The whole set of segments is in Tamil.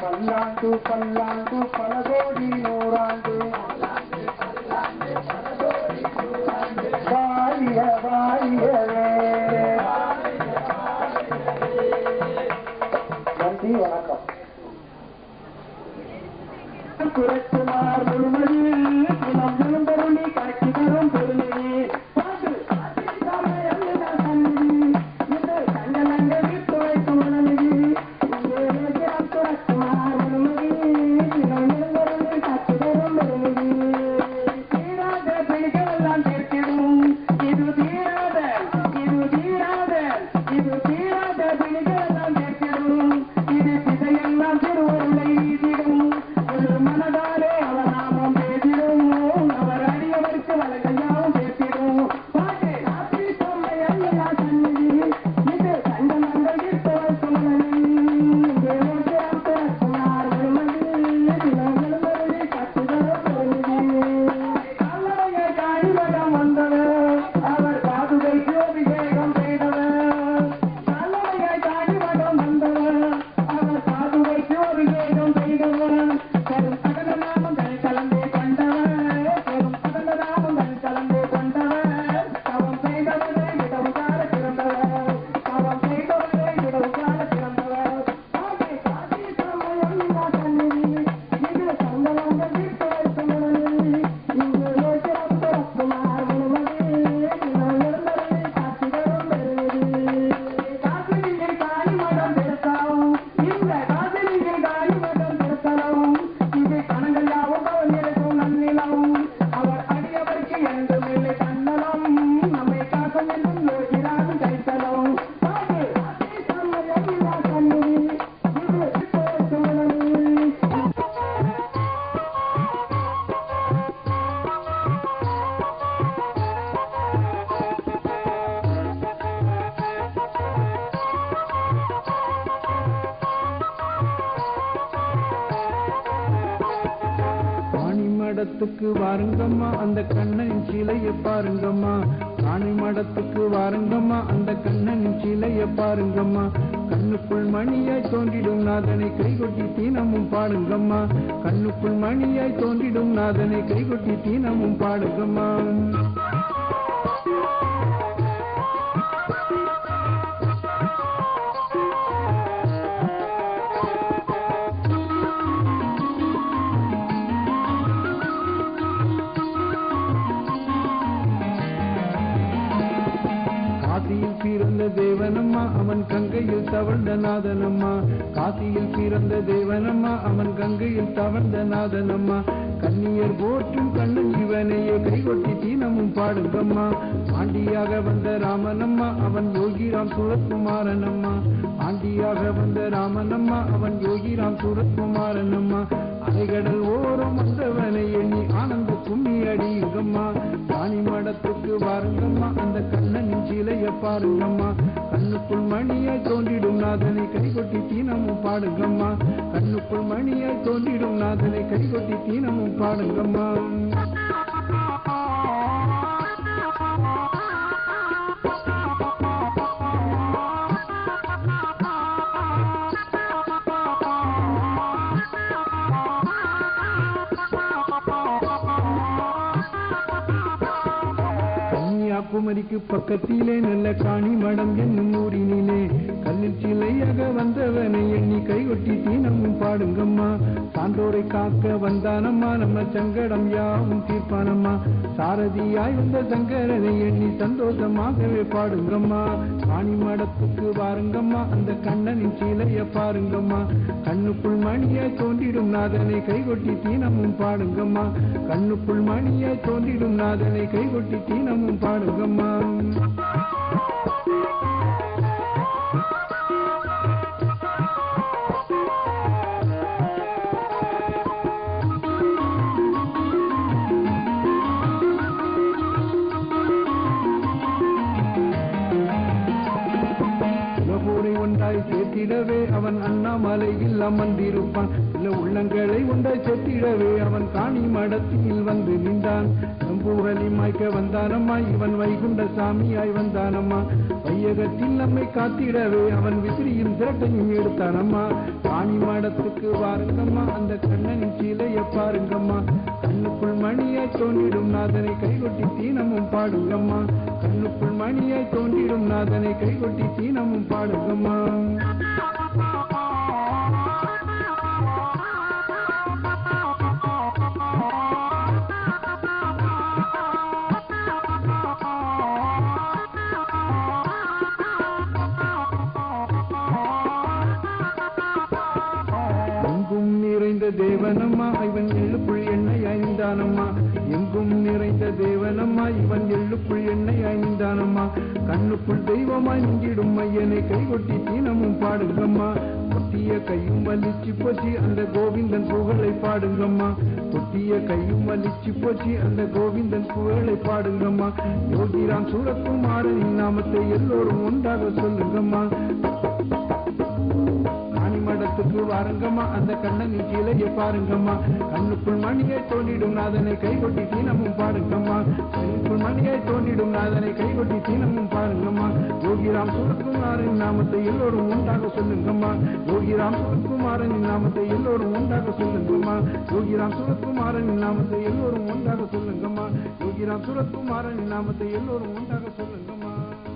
பல்லாண்டு பல்லாண்டு பல கோடி நூறாண்டு வாழிய வாழியவே நன்றி வணக்கம் குரத்துமார் முழுமதி குணம் எழுந்தருளி காட்சி தரும் பெருமையே பாட்டு சமயம் சந்நிதி இது கண்டலங்க விட்டு வைக்கும் மனநிதி இங்கே குரத்துமார் முழுமதி குணம் எழுந்தருளி காட்சி தரும் பெருமையே தீராத பிடிகளெல்லாம் சேர்த்திடும் இது தீராத இது தீராத இது தீராத பிடிகளெல்லாம் சேர்த்திடும் இது திசையெல்லாம் திருவருளை நீதிடும் ஒரு மனதாலே அவர் நாமம் பேசிடும் அவர் அடியவருக்கு வழக்கையாவும் பேசிடும் பாட்டு காப்பி சொல்லை அல்லா சந்நிதி இது கண்டனங்கள் இட்டு வைக்கும் மனநிதி இங்கே நோக்கியாம் பிறக்குமார் வெறுமதி தினங்களும் வருதி கட்டுதல் பெருமிதி கல்லறையை காணிமகம் வந்தவர் அவர் பாதுகைக்கு அபிஷேகம் செய்தவர் கல்லறையை காணிமகம் வந்தவர் அவர் பாதுகைக்கு அபிஷேகம் செய்தவர் பெரும் சகல நாமங்கள் கலந்தே கொண்டவர் பெரும் சகல நாமங்கள் கலந்தே கொண்டவர் தவம் செய்தவரை விடவு கால பிறந்தவர் தவம் செய்தவரை விடவு கால பிறந்தவர் ஆகே காசி சமயம் இல்லா கண்ணினி இது சந்தனங்க விட்டு வைத்த மனநிலை இங்கு நோக்கிறம் பிறக்குமார் முழுமதி நான் இருந்ததை காட்சிகளும் பெறுவது காசினியில் காளி மடம் பெருக்கவும் இந்த காசினியில் காளி மடம் பெருக்கவும் இது கணங்கள் யாவும் அவன் இருக்கும் நன்னிலம் அவர் அடியவருக்கு என்றும் இல்லை தன்னலம் நம்மை காக்கும் என்றும் யோகிராது கைத்தலம் பாடு காசி சமயம் இல்லா கண்ணினி இது விட்டு வைத்த மனநிலை ராணி மடத்துக்கு வாருங்கம்மா அந்த கண்ணனின் சிலையை பாருங்கம்மா ராணி மடத்துக்கு வாருங்கம்மா அந்த கண்ணனின் சிலையை பாருங்கம்மா கண்ணுக்குள் மணியாய் தோன்றிடும் நாதனை கைகொட்டி தீனமும் பாடுங்கம்மா கண்ணுக்குள் மணியாய் தோன்றிடும் நாதனை கைகொட்டி தீனமும் பாடுங்கம்மா காசியில் பிறந்த தேவனம்மா அவன் கங்கையில் தவழ்ந்த நாதனம்மா காசியில் பிறந்த தேவனம்மா அவன் கங்கையில் தவழ்ந்த நாதனம்மா கண்ணியர் போற்றும் கண்ணன் இவனையே கைகொட்டி தீனமும் பாடுங்கம்மா ஆண்டியாக வந்த ராமனம்மா அவன் யோகிராம் சுரத்குமாரனம்மா ஆண்டியாக வந்த ராமனம்மா அவன் யோகிராம் சுரத்குமாரனம்மா அலைகடல் ஓரம் வந்தவனை எண்ணி ஆனந்த கும்மி அடியுங்கம்மா ராணி மடத்துக்கு வாருங்கம்மா அந்த கண்ணனின் சிலைய பாருங்கம்மா கண்ணுக்குள் மணியாய் தோன்றிடும் நாதனை கைகொட்டி தீனமும் பாடுங்கம்மா கண்ணுக்குள் மணியாய் தோன்றிடும் நாதனை கைகொட்டி தீனமும் பாடுங்கம்மா கன்னியாகுமரிக்கு பக்கத்திலே நல்ல காணி மடம் என்னும் ஊரினிலே கல்லில் சிலையாக வந்தவனை எண்ணி கைகொட்டி தீனமும் பாடுங்கம்மா சான்றோரை காக்க வந்தானம்மா நம்ம சங்கடம் யாவும் தீர்ப்பானம்மா சாரதியாய் வந்த சங்கரனை எண்ணி சந்தோஷமாகவே பாடுங்கம்மா காணி மடத்துக்கு வாருங்கம்மா அந்த கண்ணனின் சிலைய பாருங்கம்மா கண்ணுக்குள் மணியாய் தோன்றிடும் நாதனை கைகொட்டி தீனமும் பாடுங்கம்மா கண்ணுக்குள் மணியாய் தோன்றிடும் நாதனை கைகொட்டி தீனமும் பாடுங்கம்மா சிவபூரை ஒன்றாய் சேர்த்திடவே அவன் அண்ணாமலையில் அமர்ந்திருப்பான் இல்ல உள்ளங்களை உண்டாய் செத்திடவே அவன் காணி மடத்தில் வந்து நின்றான் நம்புகலி மாய்க்க வந்தானம்மா இவன் வைகுண்ட சாமியாய் வந்தானம்மா வையகத்தில் நம்மை காத்திடவே அவன் விசிறியும் திரட்டையும் எடுத்தானம்மா காணி மாடத்துக்கு வாருங்கம்மா அந்த கண்ணனின் சீலையை பாருங்கம்மா கண்ணுக்குள் மணியாய் தோன்றிடும் நாதனை கைகொட்டி தீனமும் பாடுங்கம்மா கண்ணுக்குள் மணியாய் தோன்றிடும் நாதனை கைகொட்டி தீனமும் பாடுங்கம்மா எங்கும் நிறைந்த தேவனம்மா இவன் எள்ளுக்குள் எண்ணெய் அணிந்தானம்மா எங்கும் நிறைந்த தேவனம்மா இவன் எள்ளுக்குள் எண்ணெய் அணிந்தானம்மா கண்ணுக்குள் தெய்வமாய் நின்றிடும் மையனை கைகொட்டி தீனமும் பாடுங்கம்மா கொட்டிய கையும் வலிச்சு போச்சு அந்த கோவிந்தன் புகழை பாடுங்கம்மா கொட்டிய கையும் வலிச்சு போச்சு அந்த கோவிந்தன் புகழை பாடுங்கம்மா யோகிராம் சூரக்குமாரனின் நாமத்தை எல்லோரும் ஒன்றாக சொல்லுங்கம்மா மடத்துக்கு வாருங்கம்மா அந்த கண்ணனின் சீலையை பாருங்கம்மா கண்ணுக்குள் மணியை தோண்டிடும் நாதனை கைகொட்டி தீனமும் பாருங்கம்மா கண்ணுக்குள் மணியை தோண்டிடும் நாதனை கைகொட்டி தீனமும் பாருங்கம்மா யோகிராம் சுரத்குமாரின் நாமத்தை எல்லோரும் உண்டாக சொல்லுங்கம்மா யோகிராம் சுரத்குமாரனின் நாமத்தை எல்லோரும் உண்டாக சொல்லுங்கம்மா யோகிராம் சுரத்குமாரனின் நாமத்தை எல்லோரும் ஒன்றாக சொல்லுங்கம்மா யோகிராம் சுரத்குமாரனின் நாமத்தை எல்லோரும் ஒன்றாக சொல்லுங்கம்மா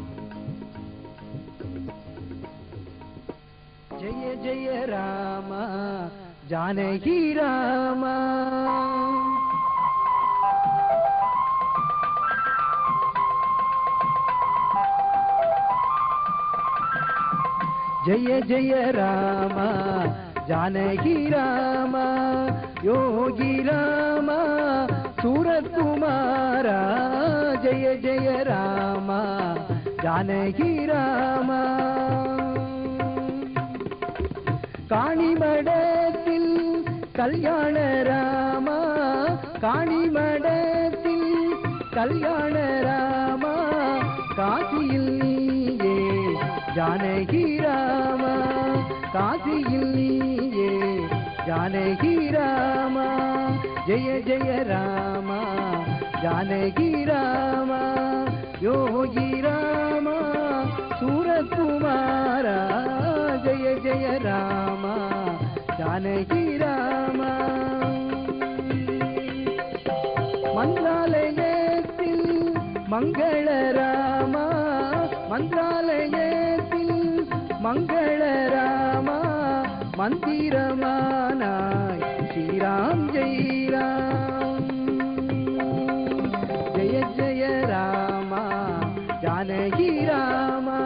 ஜெய ஜெய ராம ஜானகி ராம ஜெய ஜெய ராம ஜானகி ராம யோகி ராம சூரத்குமாரா ஜெய ஜெய ராம ஜானகி ராம காணிமடத்தில் கல்யாண ராமா காணிமடத்தில் கல்யாண ராமா காசியில் நீயே ஜானகி ராமா காசியில் நீயே ஜானகி ராமா ஜெய ஜெய ராமா ஜானகி ராமா யோகி ராமா சூரகுமாரா ஜெய ஜெய ராமா ஜானகி ராமா மந்திராலயத்தில் மங்கள ராமா மந்திராலயத்தில் மங்கள ராமா மந்திரமானாய் ஸ்ரீராம் ஜெய்ராம் ஜெய ஜெய ராமா ஜானகி ராமா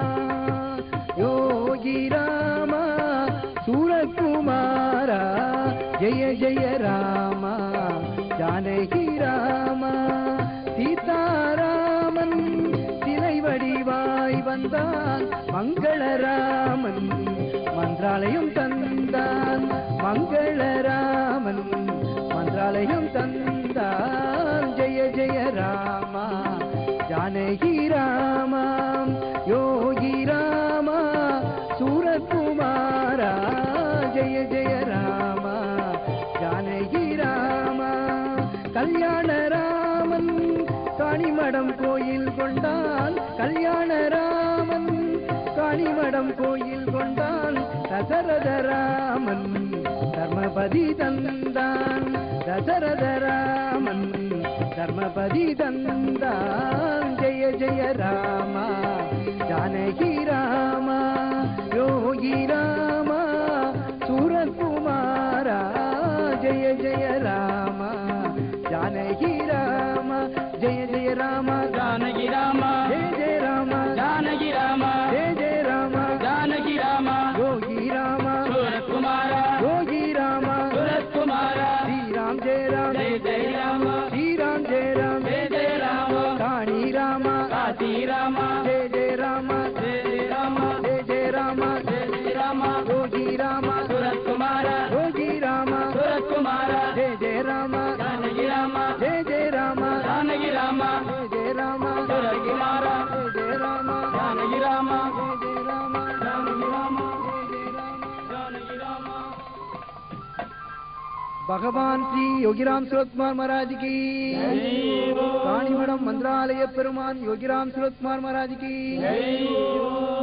யோகி ராமா சூரகுமாரா ஜெய ஜெய ராமா ஜானகி ராமா சீதாராமன் சிலை வடிவாய் வந்தான் மங்களராமன் மந்திராலயம் தந்தான் மங்களராமன் மந்திராலயம் தந்தான் ஜெய ஜெய ராமா ஜானகி ராமா யோகி ராமா சூரகுமாரா ஜெய ஜெய ராமா ஜானகி ராமா கல்யாண ராமன் காணிமடம் கோயில் கொண்டான் கல்யாண ராமன் காணிமடம் கோயில் கொண்டான் தசரத ராமன் தர்மபதி தந்தான் தசரத ராமன் தர்மபதி தந்தான் ஜெய ஜெய ராமா ஜானகி ராமா யோகி ராமா சூரகுமாரா ஜெய ஜெய ராமா ஜானகி ராமா ஜெய ஜெய ராமா ஜானகி ராம ஜெய ஜெய ராமா ஜானகி ராம ஜெய ஜெய ராமா ஜானகி ராம யோகி ராமா சூரத்குமார யோகி ராமா சூரத்குமார ஸ்ரீராம் ஜெய ராம் ஜெய ஜெய ராம ஸ்ரீராம் ஜெய ராம் ஜெய ஜெய ராம காணி ராமா காசி ராம ஜெய ஜெய ராமா ஜெய ஜெய ராம ஜெய ஜெய ராமா ஜெய ஜெய ராம யோகி ராமா சூரத்குமார யோகி ராமா சூரத்குமார ஜெய ஜெய ராமா ஜானகி ராம ஜெய ஜெய ராமா ஜானகி ராம ஜெய ஜெய ராமா சூரத்குமார ஜெய ஜெய ராமா ஜானகி ராம ஜெய ஜெய ராமா ஜானகி ராம ஜெய ஜெய ராமா பகவான் ஸ்ரீ யோகிராம் சுரத்குமார் மகாராஜ் கி காணிமடம் மந்திராலய பெருமான் யோகிராம் சுரத்குமார் மகாராஜ் கி